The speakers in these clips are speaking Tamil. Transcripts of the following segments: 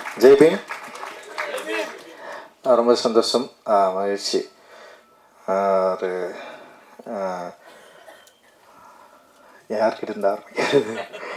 ஜெய்பீம் ரொம்ப சந்தோஷம் ஆ, மகிழ்ச்சி ஆ, ஒரு ஆ, யார்கிட்ட இருந்து ஆரம்பிக்கிறது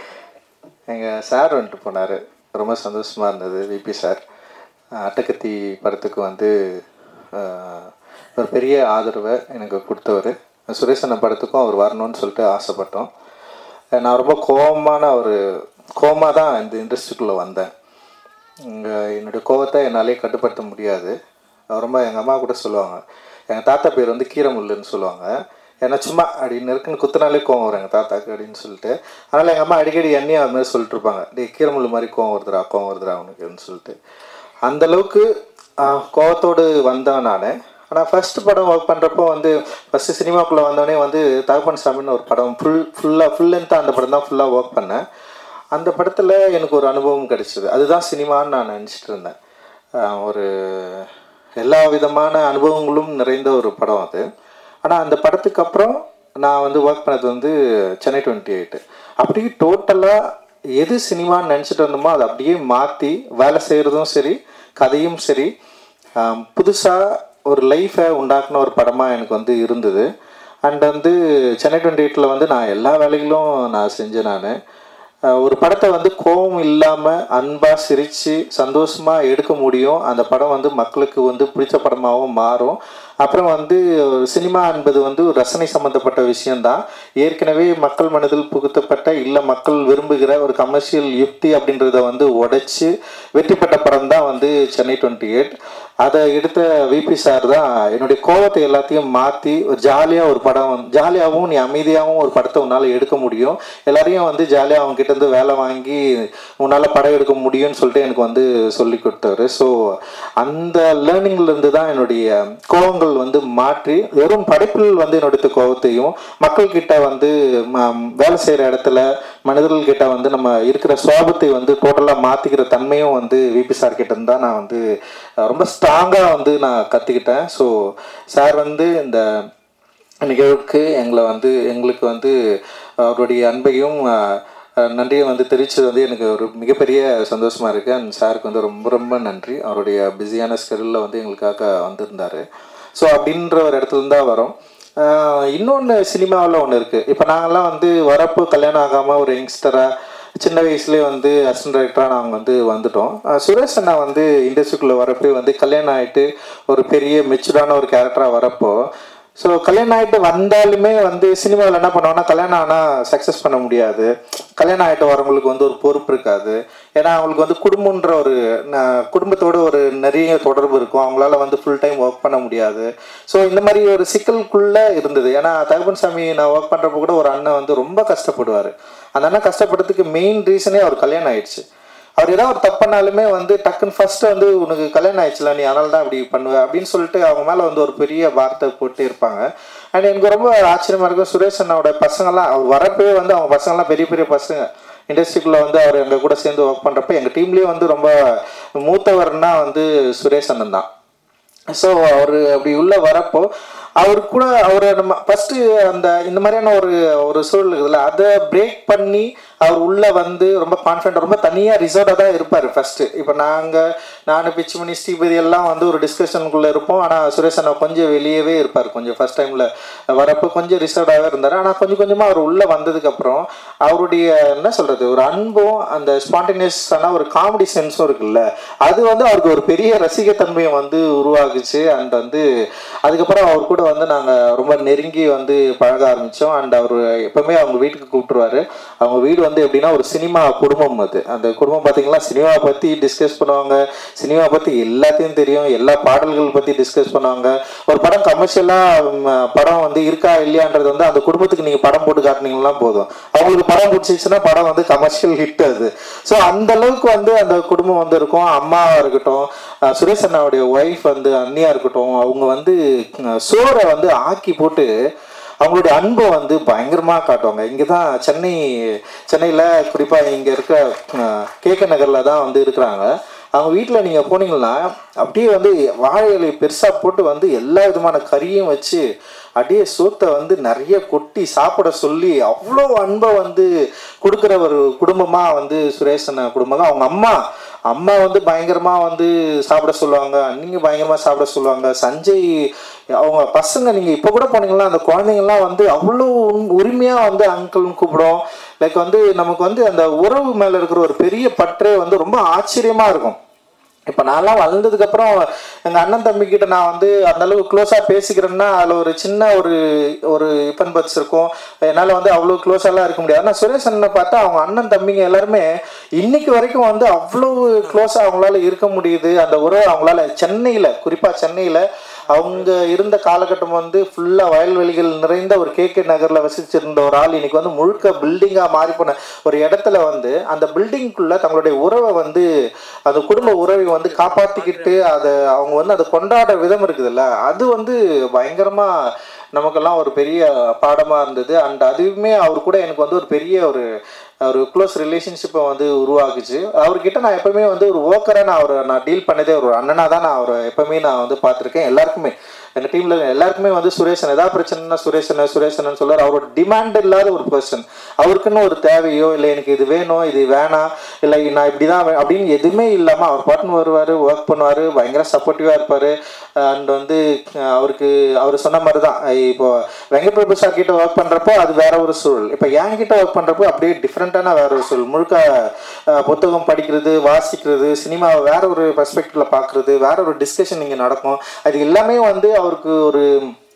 எங்கள் சார் வந்துட்டு போனார் ரொம்ப சந்தோஷமாக இருந்தது விபி சார் அட்டகத்தி படத்துக்கு வந்து ஆ, ஒரு பெரிய ஆதரவை எனக்கு கொடுத்தவர் சுரேஷ் அண்ணன் படத்துக்கும் அவர் வரணும்னு சொல்லிட்டு ஆசைப்பட்டோம் நான் ரொம்ப கோபமான ஒரு கோபமாக தான் இந்த இண்டஸ்ட்ரிக்குள்ளே வந்தேன் இங்கே என்னுடைய கோவத்தை என்னாலே கட்டுப்படுத்த முடியாது ரொம்ப எங்கள் அம்மா கூட சொல்லுவாங்க எங்கள் தாத்தா பேர் வந்து கீரமுல்லுன்னு சொல்லுவாங்க ஏன்னா சும்மா அப்படின்னு இருக்குன்னு குத்துனாலே கோவம் வரும் எங்கள் தாத்தாக்கு அப்படின்னு சொல்லிட்டு அதனால் எங்கள் அம்மா அடிக்கடி எண்ணெய் அது மாதிரி சொல்லிட்டு இருப்பாங்க டே கீரமுள்ளு மாதிரி கோவம் வருதுடா கோவம் வருதுடா அவனுக்குன்னு சொல்லிட்டு அந்த அளவுக்கு ஆஹ், கோவத்தோடு வந்தேன் நான் ஆனால் ஃபர்ஸ்ட் படம் ஒர்க் பண்ணுறப்போ வந்து ஃபஸ்ட்டு சினிமாக்குள்ளே வந்தோடனே வந்து தகப்பன் சாமின்னு ஒரு படம் ஃபுல் ஃபுல்லாக ஃபுல் லென்த்தாக அந்த படம் தான் ஃபுல்லாக ஒர்க் பண்ணேன் அந்த படத்தில் எனக்கு ஒரு அனுபவம் கிடைச்சிது அதுதான் சினிமான்னு நான் நினச்சிட்டு இருந்தேன் ஆஹ் ஒரு எல்லா விதமான அனுபவங்களும் நிறைந்த ஒரு படம் அது ஆனால் அந்த படத்துக்கு அப்புறம் நான் வந்து ஒர்க் பண்ணது வந்து சென்னை டுவெண்ட்டி எயிட்டு அப்படியே டோட்டலாக எது சினிமான்னு நினச்சிட்டு வந்தோமோ அதை அப்படியே மாற்றி வேலை செய்கிறதும் சரி கதையும் சரி புதுசாக ஒரு லைஃப்பை உண்டாக்குன ஒரு படமாக எனக்கு வந்து இருந்தது அண்ட் வந்து சென்னை டுவெண்ட்டி எயிட்டில் வந்து நான் எல்லா வேலைகளும் நான் செஞ்சேன் நான் ஒரு படத்தை வந்து கோபம் இல்லாமல் அன்பாக சிரித்து சந்தோஷமாக எடுக்க முடியும் அந்த படம் வந்து மக்களுக்கு வந்து பிடிச்ச படமாகவும் மாறும் அப்புறம் வந்து ஒரு சினிமா என்பது வந்து ஒரு ரசனை சம்மந்தப்பட்ட விஷயம்தான் ஏற்கனவே மக்கள் மனதில் புகுத்தப்பட்ட இல்லை மக்கள் விரும்புகிற ஒரு கமர்ஷியல் யுக்தி அப்படின்றத வந்து உடைச்சு வெற்றி பெற்ற படம் தான் வந்து சென்னை டுவெண்ட்டி எயிட் அதை எடுத்த விபி சார் தான் என்னுடைய கோபத்தை எல்லாத்தையும் மாற்றி ஒரு ஜாலியாக ஒரு படம் ஜாலியாகவும் நீ அமைதியாகவும் ஒரு படத்தை உன்னால் எடுக்க முடியும் எல்லாரையும் வந்து ஜாலியாக அவங்க கிட்ட இருந்து வேலை வாங்கி உன்னால் படம் எடுக்க முடியும்னு சொல்லிட்டு எனக்கு வந்து சொல்லி கொடுத்தாரு ஸோ அந்த லேர்னிங்ல இருந்து தான் என்னுடைய கோபங்கள் வந்து மாற்றி வெறும் படைப்பில் வந்து என்னுடைய கோபத்தையும் மக்கள் கிட்ட வந்து ம- வேலை செய்கிற இடத்துல மனிதர்கள் கிட்ட வந்து நம்ம இருக்கிற சுவாபத்தை வந்து டோட்டலாக மாற்றிக்கிற தன்மையும் வந்து விபி சார் கிட்ட இருந்து தான் நான் வந்து அஹ், ரொம்ப ஸ்ட்ராங்காக வந்து நான் கற்றுக்கிட்டேன் ஸோ சார் வந்து இந்த நிகழ்வுக்கு எங்களை வந்து எங்களுக்கு வந்து அவருடைய அன்பையும் அஹ், அஹ், நன்றியை வந்து தெரிவித்தது வந்து எனக்கு ஒரு மிகப்பெரிய சந்தோஷமாக இருக்குது அண்ட் சாருக்கு வந்து ரொம்ப ரொம்ப நன்றி அவருடைய பிஸியான ஸ்கெடியூலில் வந்து எங்களுக்காக வந்திருந்தார் ஸோ அப்படின்ற ஒரு இடத்துல தான் வரோம் இன்னொன்று சினிமாவில் ஒன்று இருக்குது இப்போ நாங்கள்லாம் வந்து வரப்போ கல்யாணம் ஆகாமல் ஒரு யங்ஸ்டராக சின்ன வயசுலேயே வந்து அசிஸ்டன்ட் டைரக்டராக நாங்கள் வந்து வந்துட்டோம் அஹ் சுரேஷ் அண்ணா வந்து இண்டஸ்ட்ரிக்குள்ளே வரப்போ வந்து கல்யாணம் ஆகிட்டு ஒரு பெரிய மெச்சூர்டான ஒரு கேரக்டராக வரப்போ ஸோ கல்யாணம் ஆகிட்டு வந்தாலுமே வந்து சினிமாவில் என்ன பண்ணுவாங்கன்னா கல்யாணம் ஆனால் சக்ஸஸ் பண்ண முடியாது கல்யாணம் ஆகிட்டு வரவங்களுக்கு வந்து ஒரு பொறுப்பு இருக்காது ஏன்னா அவங்களுக்கு வந்து குடும்பன்ற ஒரு ந- குடும்பத்தோட ஒரு நிறைய தொடர்பு இருக்கும் அவங்களால வந்து ஃபுல் டைம் ஒர்க் பண்ண முடியாது ஸோ இந்த மாதிரி ஒரு சிக்கலுக்குள்ளே இருந்தது ஏன்னா தகப்பன் சாமி நான் ஒர்க் பண்ணுறப்ப கூட ஒரு அண்ணன் வந்து ரொம்ப கஷ்டப்படுவார் அந்த அண்ணன் கஷ்டப்படுறதுக்கு மெயின் ரீசனே அவர் கல்யாணம் ஆயிடுச்சு அவர் ஏதாவது ஒரு தப்பு பண்ணாலுமே வந்து டக்குன்னு ஃபர்ஸ்ட் வந்து உனக்கு கல்யாணம் ஆயிடுச்சுல நீ அதனால தான் அப்படி பண்ணுவ அப்படின்னு சொல்லிட்டு அவங்க மேலே வந்து ஒரு பெரிய வார்த்தை போட்டு இருப்பாங்க அண்ட் எனக்கு ரொம்ப ஆச்சரியமா இருக்கும் சுரேஷ் அண்ணாவோட பசங்கள்லாம் அவர் வரப்பவே வந்து அவங்க பசங்கள்லாம் பெரிய பெரிய பசங்க இண்டஸ்ட்ரிக்குள்ளே வந்து அவர் எங்கள் கூட சேர்ந்து ஒர்க் பண்ணுறப்ப எங்கள் டீம்லேயே வந்து ரொம்ப மூத்தவர்னா வந்து சுரேஷ் அண்ணன் தான் ஸோ அவர் அப்படி உள்ள வரப்போ அவர் கூட அவரை நம்ம ஃபஸ்ட்டு அந்த இந்த மாதிரியான ஒரு ஒரு சூழல் இருக்குதுல்ல அதை பிரேக் பண்ணி அவர் உள்ள வந்து ரொம்ப கான்ஃபிடென்ட் ரொம்ப தனியாக ரிசர்வ்டாக தான் இருப்பார் ஃபஸ்ட்டு இப்போ நாங்கள் நான் பிச்சுமணி ஸ்ரீபதி எல்லாம் வந்து ஒரு டிஸ்கஷனுக்குள்ளே இருப்போம் ஆனால் சுரேஷ் அண்ணா கொஞ்சம் வெளியவே இருப்பார் கொஞ்சம் ஃபஸ்ட் டைமில் வரப்போ கொஞ்சம் ரிசர்வ்டாகவே இருந்தார் ஆனால் கொஞ்சம் கொஞ்சமாக அவர் உள்ளே வந்ததுக்கப்புறம் அவருடைய என்ன சொல்கிறது ஒரு அன்பும் அந்த ஸ்பான்டேனியஸான ஒரு காமெடி சென்ஸும் இருக்குல்ல அது வந்து அவருக்கு ஒரு பெரிய ரசிகத்தன்மையை வந்து உருவாகுச்சு அண்ட் வந்து அதுக்கப்புறம் அவர் கூட வந்து நாங்கள் ரொம்ப நெருங்கி வந்து பழக ஆரம்பித்தோம் அண்ட் அவர் எப்பவுமே அவங்க வீட்டுக்கு கூப்பிட்டுருவாரு அவங்க வீடு வந்து எப்படின்னா ஒரு சினிமா குடும்பம் அது அந்த குடும்பம் பார்த்தீங்கன்னா சினிமா பற்றி டிஸ்கஸ் பண்ணுவாங்க சினிமா பற்றி எல்லாத்தையும் தெரியும் எல்லா பாடல்கள் பற்றி டிஸ்கஸ் பண்ணுவாங்க ஒரு படம் கமர்ஷியலாக படம் வந்து இருக்கா இல்லையான்றது வந்து அந்த குடும்பத்துக்கு நீங்கள் படம் போட்டு காட்டினீங்கன்னா போதும் அவங்களுக்கு படம் பிடிச்சிச்சுன்னா படம் வந்து கமர்ஷியல் ஹிட் அது ஸோ அந்த அளவுக்கு வந்து அந்த குடும்பம் வந்து இருக்கும் அம்மாவாக இருக்கட்டும் அஹ் சுரேஷ் அண்ணாவுடைய ஒய்ஃப் வந்து அண்ணியா இருக்கட்டும் அவங்க வந்து அஹ் சோறை வந்து ஆக்கி போட்டு அவங்களுடைய அன்பை வந்து பயங்கரமாக காட்டுவாங்க இங்கே தான் சென்னை சென்னையில் குறிப்பாக இங்கே இருக்க அஹ், கேகே நகரில் தான் வந்து இருக்கிறாங்க அவங்க வீட்டில் நீங்கள் போனீங்கன்னா அப்படியே வந்து வாழை இலை பெருசாக போட்டு வந்து எல்லா விதமான கறியும் வச்சு அப்படியே சோத்தை வந்து நிறைய கொட்டி சாப்பிட சொல்லி அவ்வளோ அன்பை வந்து கொடுக்குற ஒரு குடும்பமாக வந்து சுரேஷன் குடும்பம் அவங்க அம்மா அம்மா வந்து பயங்கரமாக வந்து சாப்பிட சொல்லுவாங்க நீங்கள் பயங்கரமாக சாப்பிட சொல்லுவாங்க சஞ்சய் அவங்க பசங்க நீங்கள் இப்போ கூட போனீங்கன்னா அந்த குழந்தைங்கள்லாம் வந்து அவ்வளோ உரிமையாக வந்து அங்கிள்னு கூப்பிடும் லைக் வந்து நமக்கு வந்து அந்த உறவு மேலே இருக்கிற ஒரு பெரிய பற்றே வந்து ரொம்ப ஆச்சரியமாக இருக்கும் இப்போ நான்லாம் வளர்ந்ததுக்கப்புறம் எங்கள் அண்ணன் தம்பிக்கிட்ட நான் வந்து அந்த அளவுக்கு க்ளோஸாக பேசிக்கிறேன்னா அதில் ஒரு சின்ன ஒரு ஒரு இப்பன் பட்ஸ் இருக்கும் என்னால் வந்து அவ்வளோ க்ளோஸாலாம் இருக்க முடியாது ஆனால் சுரேஷ் அண்ணனை பார்த்தா அவங்க அண்ணன் தம்பிங்க எல்லாருமே இன்னைக்கு வரைக்கும் வந்து அவ்வளோ க்ளோஸாக அவங்களால இருக்க முடியுது அந்த உறவு அவங்களால சென்னையில் குறிப்பாக சென்னையில் அவங்க இருந்த காலகட்டம் வந்து ஃபுல்லாக வயல்வெளிகள் நிறைந்த ஒரு கே கே நகரில் வசிச்சிருந்த ஒரு ஆள் இன்னைக்கு வந்து முழுக்க பில்டிங்காக மாறி போன ஒரு இடத்துல வந்து அந்த பில்டிங்குள்ள தங்களுடைய உறவை வந்து அந்த குடும்ப உறவை வந்து காப்பாற்றிக்கிட்டு அதை அவங்க வந்து அதை கொண்டாடுற விதம் இருக்குதுல்ல அது வந்து பயங்கரமாக நமக்கெல்லாம் ஒரு பெரிய பாடமாக இருந்தது அண்ட் அதுவுமே அவர் கூட எனக்கு வந்து ஒரு பெரிய ஒரு ஒரு க்ளோஸ் ரிலேஷன்ஷிப்பை வந்து உருவாக்குச்சு அவர்கிட்ட நான் எப்பவுமே வந்து ஒரு ஓக்கராக நான் அவரை நான் டீல் பண்ணதே ஒரு அண்ணனாக தான் நான் அவரை எப்பவுமே நான் வந்து பார்த்துருக்கேன் எல்லாருக்குமே எங்கள் டீமில் எல்லாருக்குமே வந்து சுரேஷன் ஏதாவது பிரச்சனைனா சுரேஷன் சுரேஷன் சொல்லுவார் அவரோட டிமாண்ட் இல்லாத ஒரு பர்சன் அவருக்குன்னு ஒரு தேவையோ இல்லை எனக்கு இது வேணும் இது வேணாம் இல்லை நான் இப்படி தான் அப்படின்னு எதுவுமே இல்லாமல் அவர் பாட்டுன்னு வருவார் ஒர்க் பண்ணுவார் பயங்கர சப்போர்ட்டிவாக இருப்பார் அண்ட் வந்து அஹ், அவருக்கு அவர் சொன்ன மாதிரி தான் இப்போ வெங்கட்பிரபு சார் கிட்ட ஒர்க் பண்ணுறப்போ அது வேற ஒரு சூழல் இப்போ என் கிட்ட ஒர்க் பண்ணுறப்போ அப்படியே டிஃப்ரெண்ட்டான வேற ஒரு சூழல் முழுக்க அஹ், புத்தகம் படிக்கிறது வாசிக்கிறது சினிமாவை வேற ஒரு பெர்ஸ்பெக்டிவ்ல பார்க்குறது வேற ஒரு டிஸ்கஷன் இங்கே நடக்கும் அது எல்லாமே வந்து அவருக்கு ஒரு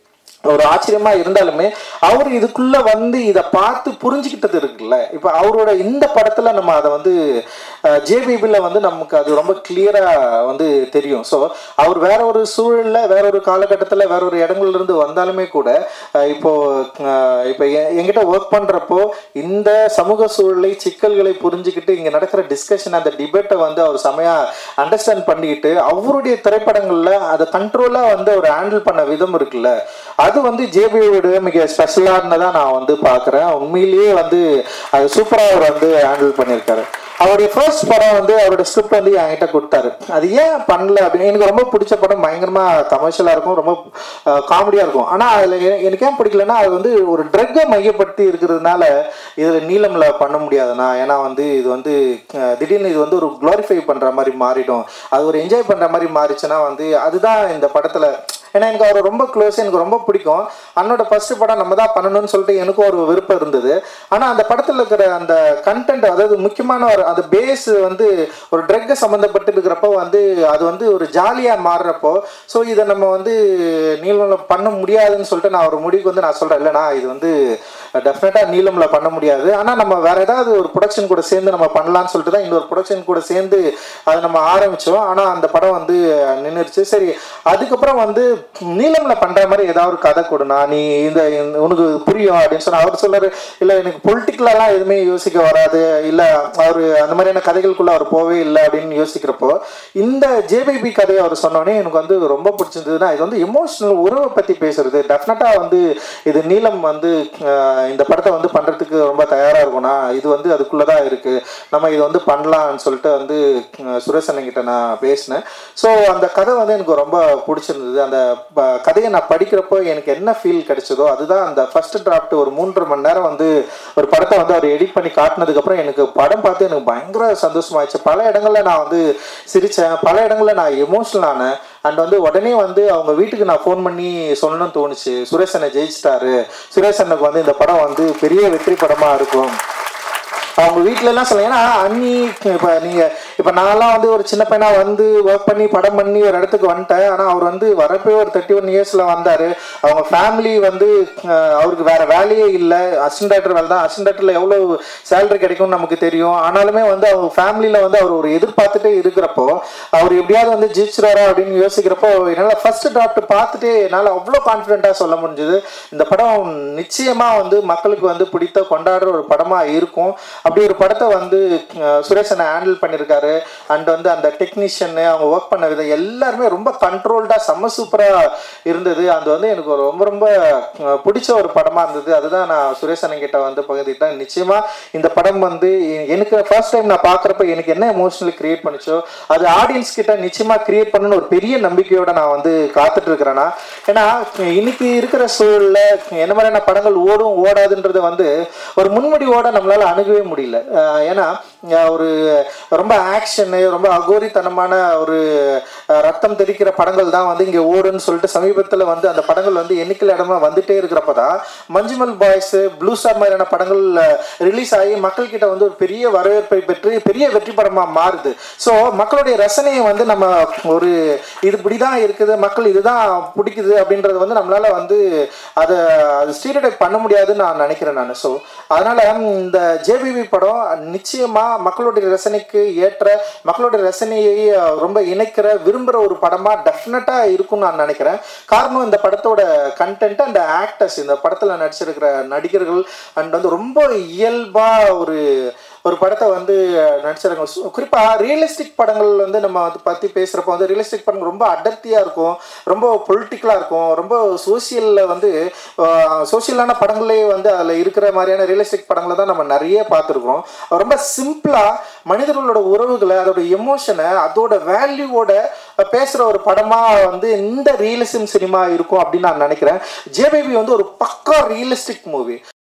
ஒரு ஆச்சரியமா இருந்தாலுமே அவர் இதுக்குள்ள வந்து இதை பார்த்து புரிஞ்சுக்கிட்டது இருக்குல்ல இப்போ அவரோட இந்த படத்துல நம்ம அதை வந்து ஜேபிபியில் வந்து நமக்கு அது ரொம்ப கிளியரா வந்து தெரியும் ஸோ அவர் வேற ஒரு சூழல்ல வேற ஒரு காலகட்டத்தில் வேற ஒரு இடங்கள்ல இருந்து வந்தாலுமே கூட அஹ், இப்போ அஹ், இப்போ எ- என்கிட்ட ஒர்க் பண்றப்போ இந்த சமூக சூழலை சிக்கல்களை புரிஞ்சுக்கிட்டு இங்க நடக்கிற டிஸ்கஷன் அந்த டிபேட்டை வந்து அவர் செமையா அண்டர்ஸ்டாண்ட் பண்ணிக்கிட்டு அவருடைய திரைப்படங்கள்ல அதை கண்ட்ரோலா வந்து அவர் ஹேண்டில் பண்ண விதம் இருக்குல்ல அது வந்து ஜேபியோட மிக ஸ்பெஷலாக இருந்ததா நான் வந்து பார்க்குறேன் உண்மையிலேயே வந்து அது சூப்பராக அவர் வந்து ஹேண்டில் பண்ணியிருக்காரு அவருடைய ஃபர்ஸ்ட் படம் வந்து அவரோட ஸ்கிரிப்ட் வந்து என்கிட்ட கொடுத்தாரு அது ஏன் பண்ணல அப்படின்னு எனக்கு ரொம்ப பிடிச்ச படம் பயங்கரமாக கமர்ஷியலாக இருக்கும் ரொம்ப காமெடியாக இருக்கும் ஆனால் அதில் எனக்கு ஏன் பிடிக்கலன்னா அது வந்து ஒரு ட்ரக்கை மையப்படுத்தி இருக்கிறதுனால இதில் நீளமில் பண்ண முடியாதுண்ணா ஏன்னா வந்து இது வந்து அஹ், திடீர்னு இது வந்து ஒரு க்ளோரிஃபை பண்ணுற மாதிரி மாறிடும் அது ஒரு என்ஜாய் பண்ணுற மாதிரி மாறிச்சுன்னா வந்து அதுதான் இந்த படத்தில் ஏன்னா எனக்கு அவர் ரொம்ப க்ளோஸ் எனக்கு ரொம்ப பிடிக்கும் அண்ணோட ஃபர்ஸ்ட் படம் நம்ம தான் பண்ணணும்னு சொல்லிட்டு எனக்கும் ஒரு விருப்பம் இருந்தது ஆனால் அந்த படத்தில் இருக்கிற அந்த கண்டென்ட் அதாவது முக்கியமான ஒரு அந்த பேஸ் வந்து ஒரு ட்ரக்கை சம்மந்தப்பட்டு இருக்கிறப்போ வந்து அது வந்து ஒரு ஜாலியாக மாறுறப்போ ஸோ இதை நம்ம வந்து நீளமில் பண்ண முடியாதுன்னு சொல்லிட்டு நான் ஒரு முடிவுக்கு வந்து நான் சொல்கிறேன் இல்லைண்ணா இது வந்து டெஃபினட்டாக நீளமில் பண்ண முடியாது ஆனால் நம்ம வேற ஏதாவது ஒரு ப்ரொடக்ஷன் கூட சேர்ந்து நம்ம பண்ணலாம்னு சொல்லிட்டு தான் இன்னொரு ப்ரொடக்ஷன் கூட சேர்ந்து அதை நம்ம ஆரம்பித்தோம் ஆனால் அந்த படம் வந்து நின்றுச்சு சரி அதுக்கப்புறம் வந்து நீளமில் பண்ணுற மாதிரி ஏதாவது ஒரு கதை கொடுனா நீ இந்த இந்த- உனக்கு புரியும் அப்படின்னு சொன்னா அவர் சொன்னார் இல்லை எனக்கு பொலிட்டிக்கலாலாம் எதுவுமே யோசிக்க வராது இல்லை அவர் அந்த மாதிரியான கதைகளுக்குள்ள அவர் போவே இல்லை அப்படின்னு யோசிக்கிறப்போ இந்த ஜேபிபி கதையை அவர் சொன்னோடனே எனக்கு வந்து ரொம்ப பிடிச்சிருந்ததுன்னா இது வந்து எமோஷனல் உறவை பற்றி பேசுறது டெஃபினட்டாக வந்து இது நீளம் வந்து அஹ், இந்த படத்தை வந்து பண்ணுறதுக்கு ரொம்ப தயாராக இருக்கும்னா இது வந்து அதுக்குள்ளே தான் இருக்குது நம்ம இது வந்து பண்ணலாம்னு சொல்லிட்டு வந்து அஹ், சுரேஷ் அண்ணன்கிட்ட நான் பேசினேன் ஸோ அந்த கதை வந்து எனக்கு ரொம்ப பிடிச்சிருந்தது அந்த ப- கதையை நான் படிக்கிறப்போ எனக்கு என்ன ஃபீல் கிடைச்சதோ அதுதான் அந்த ஃபர்ஸ்ட் டிராஃப்ட் ஒரு மூன்றரை மணி நேரம் வந்து ஒரு படத்தை வந்து அவர் எடிட் பண்ணி காட்டினதுக்கப்புறம் எனக்கு படம் பார்த்து எனக்கு பயங்கர சந்தோஷமாயிடுச்சு பல இடங்கள்ல நான் வந்து சிரித்தேன் பல இடங்கள்ல நான் எமோஷனல் ஆனேன் அண்ட் வந்து உடனே வந்து அவங்க வீட்டுக்கு நான் ஃபோன் பண்ணி சொல்லணும்னு தோணுச்சு சுரேஷ் அண்ணன் ஜெயிச்சிட்டாரு சுரேஷ் அண்ணனுக்கு வந்து இந்த படம் வந்து பெரிய வெற்றி படமா இருக்கும் அவங்க வீட்ல எல்லாம் சொல்ல ஏன்னா அண்ணி இப்போ நீங்க இப்போ நான்லாம் வந்து ஒரு சின்ன பையனா வந்து ஒர்க் பண்ணி படம் பண்ணி ஒரு இடத்துக்கு வந்துட்டேன் ஆனால் அவர் வந்து வரப்பே ஒரு தேர்ட்டி ஒன் இயர்ஸ்ல வந்தாரு அவங்க ஃபேமிலி வந்து அஹ், அவருக்கு வேற வேலையே இல்லை அசிஸ்டன்ட் டேரக்டர் வேலை தான் அசிஸ்டன்ட் டேரக்டர்ல எவ்வளோ சேலரி கிடைக்கும்னு நமக்கு தெரியும் ஆனாலுமே வந்து அவங்க ஃபேமிலியில் வந்து அவர் ஒரு எதிர்பார்த்துட்டே இருக்கிறப்போ அவர் எப்படியாவது வந்து ஜெயிச்சிருவாரா அப்படின்னு யோசிக்கிறப்போ என்னால் ஃபர்ஸ்ட் டிராஃப்ட் பார்த்துட்டு என்னால் அவ்வளோ கான்ஃபிடென்ட்டாக சொல்ல முடிஞ்சது இந்த படம் நிச்சயமாக வந்து மக்களுக்கு வந்து பிடித்த கொண்டாடுற ஒரு படமாக இருக்கும் அப்படி ஒரு படத்தை வந்து அஹ், சுரேஷனை ஹேண்டில் பண்ணியிருக்காரு அண்ட் வந்து அந்த டெக்னீஷியனு அவங்க ஒர்க் பண்ண விதம் எல்லாருமே ரொம்ப கண்ட்ரோல்டாக செம்ம சூப்பராக இருந்தது அது வந்து எனக்கு ஒரு ரொம்ப ரொம்ப அஹ், பிடிச்ச ஒரு படமாக இருந்தது அதுதான் நான் சுரேஷ் அண்ணன் கிட்ட வந்து பகிர்ந்துக்கிட்டேன் நிச்சயமாக இந்த படம் வந்து எ- எனக்கு ஃபர்ஸ்ட் டைம் நான் பார்க்குறப்ப எனக்கு என்ன எமோஷனல் கிரியேட் பண்ணுச்சோ அது ஆடியன்ஸ் கிட்ட நிச்சயமாக கிரியேட் பண்ணணும்னு ஒரு பெரிய நம்பிக்கையோட நான் வந்து காத்துட்டு இருக்கிறேன்னா ஏன்னா இன்னைக்கு இருக்கிற சூழல்ல என்ன மாதிரியான படங்கள் ஓடும் ஓடாதுன்றதை வந்து ஒரு முன்முடிவோட நம்மளால அணுகவே முடியல அஹ் ஏன்னா அஹ் ஒரு ரொம்ப ஆக்ஷனு ரொம்ப அகோரித்தனமான ஒரு அஹ், ரத்தம் தெரிக்கிற படங்கள் தான் வந்து இங்கே ஓடுன்னு சொல்லிட்டு சமீபத்தில் வந்து அந்த படங்கள் வந்து எண்ணிக்கையில் இடமா வந்துட்டே இருக்கிறப்ப தான் மஞ்சுமல் பாய்ஸ் ப்ளூ ஸ்டார் மாதிரியான படங்கள் ரிலீஸ் ஆகி மக்கள்கிட்ட வந்து ஒரு பெரிய வரவேற்பை பெற்று பெரிய வெற்றி படமாக மாறுது ஸோ மக்களுடைய ரசனையை வந்து நம்ம ஒரு இது இப்படி தான் இருக்குது மக்கள் இதுதான் பிடிக்குது அப்படின்றது வந்து நம்மளால வந்து அதை அது ஸ்டீரியோடைப் பண்ண முடியாதுன்னு நான் நினைக்கிறேன் நான் ஸோ அதனால இந்த ஜேபிபி படம் நிச்சயமா மக்களுடைய ரசனைக்கு ஏற்ற மக்களுடைய ரசனையை அஹ், ரொம்ப இணைக்கிற விரும்புகிற ஒரு படமா டெஃபினட்டா இருக்கும்னு நான் நினைக்கிறேன் காரணம் இந்த படத்தோட கண்டென்ட் அந்த ஆக்டர்ஸ் இந்த படத்துல நடிச்சிருக்கிற நடிகர்கள் அண்ட் வந்து ரொம்ப இயல்பா ஒரு ஒரு படத்தை வந்து நடிச்சிருக்காங்க சு- குறிப்பா ரியலிஸ்டிக் படங்கள் வந்து நம்ம வந்து பத்தி பேசுறப்ப வந்து ரியலிஸ்டிக் படங்கள் ரொம்ப அடர்த்தியா இருக்கும் ரொம்ப பொலிட்டிக்கலா இருக்கும் ரொம்ப சோசியல்ல வந்து சோசியலான படங்களே வந்து அதுல இருக்கிற மாதிரியான ரியலிஸ்டிக் படங்களை தான் நம்ம நிறைய பார்த்துருக்கோம் ரொம்ப சிம்பிளா மனிதர்களோட உறவுகளை அதோட எமோஷனை அதோட வேல்யூவோட பேசுற ஒரு படமா வந்து இந்த ரியலிசம் சினிமா இருக்கும் அப்படின்னு நான் நினைக்கிறேன் ஜேபேபி வந்து ஒரு பக்கா ரியலிஸ்டிக் மூவி